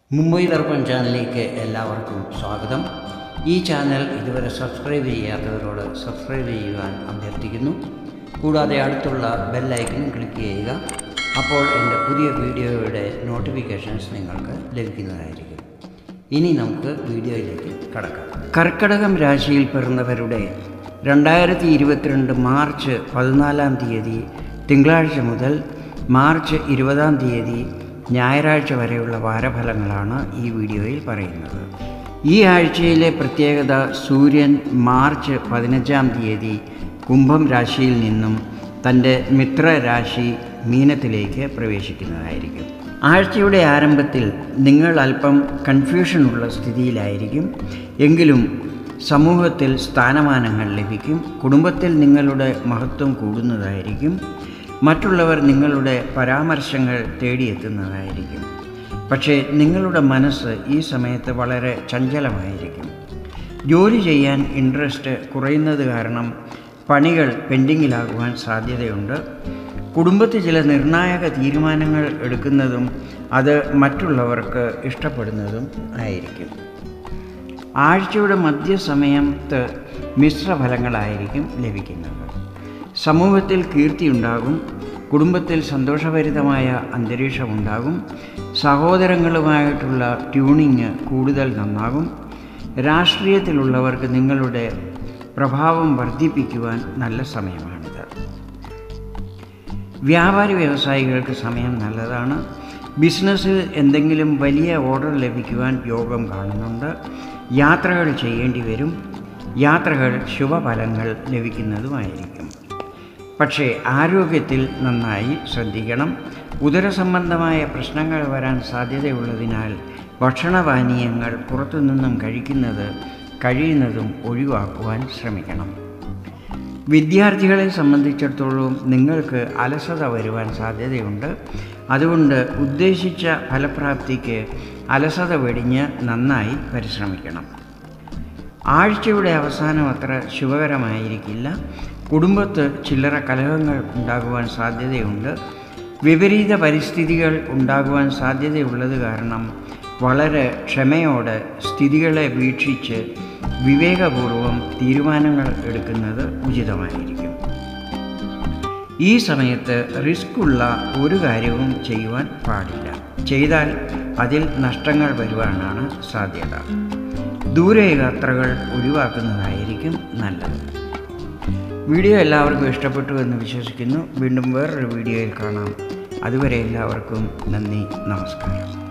മുംബൈ ദർപ്പൺ ചാനലിലേക്ക് എല്ലാവർക്കും സ്വാഗതം ഈ ചാനൽ ഇതുവരെ സബ്സ്ക്രൈബ് ചെയ്യാത്തവരോട് സബ്സ്ക്രൈബ് ചെയ്യുവാൻ അഭ്യർത്ഥിക്കുന്നു കൂടാതെ അടുത്തുള്ള ബെല്ലൈക്കനും ക്ലിക്ക് ചെയ്യുക അപ്പോൾ എൻ്റെ പുതിയ വീഡിയോയുടെ നോട്ടിഫിക്കേഷൻസ് നിങ്ങൾക്ക് ലഭിക്കുന്നതായിരിക്കും ഇനി നമുക്ക് വീഡിയോയിലേക്ക് കടക്കാം കർക്കടകം രാശിയിൽ പിറന്നവരുടെ രണ്ടായിരത്തി ഇരുപത്തിരണ്ട് മാർച്ച് പതിനാലാം തീയതി തിങ്കളാഴ്ച മുതൽ മാർച്ച് ഇരുപതാം തീയതി ഞായറാഴ്ച വരെയുള്ള വാരഫലങ്ങളാണ് ഈ വീഡിയോയിൽ പറയുന്നത് ഈ ആഴ്ചയിലെ പ്രത്യേകത സൂര്യൻ മാർച്ച് പതിനഞ്ചാം തീയതി കുംഭം രാശിയിൽ നിന്നും തൻ്റെ മിത്രരാശി മീനത്തിലേക്ക് പ്രവേശിക്കുന്നതായിരിക്കും ആഴ്ചയുടെ ആരംഭത്തിൽ നിങ്ങൾ അല്പം കൺഫ്യൂഷനുള്ള സ്ഥിതിയിലായിരിക്കും എങ്കിലും സമൂഹത്തിൽ സ്ഥാനമാനങ്ങൾ ലഭിക്കും കുടുംബത്തിൽ നിങ്ങളുടെ മഹത്വം കൂടുന്നതായിരിക്കും മറ്റുള്ളവർ നിങ്ങളുടെ പരാമർശങ്ങൾ തേടിയെത്തുന്നതായിരിക്കും പക്ഷേ നിങ്ങളുടെ മനസ്സ് ഈ സമയത്ത് വളരെ ചഞ്ചലമായിരിക്കും ജോലി ചെയ്യാൻ ഇൻട്രസ്റ്റ് കുറയുന്നത് കാരണം പണികൾ പെൻഡിങ്ങിലാകുവാൻ സാധ്യതയുണ്ട് കുടുംബത്തിൽ ചില നിർണായക തീരുമാനങ്ങൾ എടുക്കുന്നതും അത് മറ്റുള്ളവർക്ക് ഇഷ്ടപ്പെടുന്നതും ആയിരിക്കും ആഴ്ചയുടെ മധ്യസമയത്ത് മിശ്രഫലങ്ങളായിരിക്കും ലഭിക്കുന്നത് സമൂഹത്തിൽ കീർത്തിയുണ്ടാകും കുടുംബത്തിൽ സന്തോഷഭരിതമായ അന്തരീക്ഷമുണ്ടാകും സഹോദരങ്ങളുമായിട്ടുള്ള ട്യൂണിങ് കൂടുതൽ നന്നാകും രാഷ്ട്രീയത്തിലുള്ളവർക്ക് നിങ്ങളുടെ പ്രഭാവം വർദ്ധിപ്പിക്കുവാൻ നല്ല സമയമാണിത് വ്യാപാരി വ്യവസായികൾക്ക് സമയം നല്ലതാണ് ബിസിനസ്സിൽ എന്തെങ്കിലും വലിയ ഓർഡർ ലഭിക്കുവാൻ യോഗം കാണുന്നുണ്ട് യാത്രകൾ ചെയ്യേണ്ടി വരും യാത്രകൾ ശുഭഫലങ്ങൾ ലഭിക്കുന്നതുമായിരിക്കും പക്ഷേ ആരോഗ്യത്തിൽ നന്നായി ശ്രദ്ധിക്കണം ഉദരസംബന്ധമായ പ്രശ്നങ്ങൾ വരാൻ സാധ്യതയുള്ളതിനാൽ ഭക്ഷണപാനീയങ്ങൾ പുറത്തുനിന്നും കഴിക്കുന്നത് കഴിയുന്നതും ഒഴിവാക്കുവാൻ ശ്രമിക്കണം വിദ്യാർത്ഥികളെ സംബന്ധിച്ചിടത്തോളം നിങ്ങൾക്ക് അലസത വരുവാൻ സാധ്യതയുണ്ട് അതുകൊണ്ട് ഉദ്ദേശിച്ച ഫലപ്രാപ്തിക്ക് അലസത വെടിഞ്ഞ് നന്നായി പരിശ്രമിക്കണം ആഴ്ചയുടെ അവസാനം അത്ര ശുഭകരമായിരിക്കില്ല കുടുംബത്ത് ചില്ലറ കലഹങ്ങൾ ഉണ്ടാകുവാൻ സാധ്യതയുണ്ട് വിപരീത പരിസ്ഥിതികൾ ഉണ്ടാകുവാൻ സാധ്യതയുള്ളത് കാരണം വളരെ ക്ഷമയോടെ സ്ഥിതികളെ വീക്ഷിച്ച് വിവേകപൂർവം തീരുമാനങ്ങൾ എടുക്കുന്നത് ഉചിതമായിരിക്കും ഈ സമയത്ത് റിസ്ക് ഉള്ള ഒരു കാര്യവും ചെയ്യുവാൻ പാടില്ല ചെയ്താൽ അതിൽ നഷ്ടങ്ങൾ വരുവാനാണ് സാധ്യത ദൂരയാത്രകൾ ഒഴിവാക്കുന്നതായിരിക്കും നല്ലത് വീഡിയോ എല്ലാവർക്കും ഇഷ്ടപ്പെട്ടു എന്ന് വിശ്വസിക്കുന്നു വീണ്ടും വേറൊരു വീഡിയോയിൽ കാണാം അതുവരെ എല്ലാവർക്കും നന്ദി നമസ്കാരം